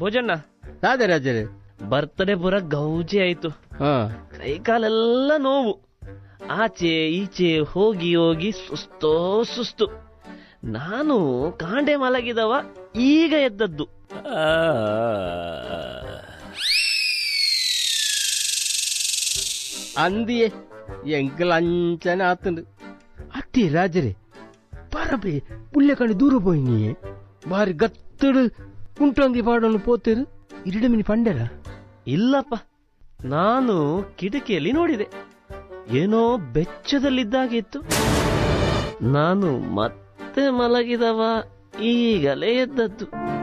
ಭೋಜನ ರಾಜ ರಾಜರೇ ಬರ್ತಡೇ ಪುರ ಗೌಜಿ ಆಯ್ತು ಹಾ ಕೈ ಕಾಲೆಲ್ಲ ನೋವು ಆಚೆ ಈಚೆ ಹೋಗಿ ಹೋಗಿ ಸುಸ್ತೋ ಸುಸ್ತು ನಾನು ಕಾಂಡೆ ಮಲಗಿದವ ಈಗ ಎದ್ದದ್ದು ಅಂದಿಯೇ ಎಂಕಲ್ ಅಂಚನ ಆತಂಡು ಅತ್ತಿ ರಾಜರೇ ಪರಬೆ ಪುಳ್ಳೆ ಕಣಿ ದೂರ పోయినాయే ಬಾರಿ ಗತ್ತಡು ಕುಂಟೊಂದಿ ಪಾಡೋನು ಪೋತಿರು ಇರಡು ಮಿನಿ ಪಂಡೆರ ಇಲ್ಲಪ್ಪ ನಾನು ಕಿಟಕಿಯಲ್ಲಿ ನೋಡಿದೆ ಏನೋ ಬೆಚ್ಚದಲ್ಲಿದ್ದಾಗೆ ಇತ್ತು ನಾನು ಮತ್ತೆ ಮಲಗಿದವ ಈಗಲೇ ಎದ್ದದ್ದು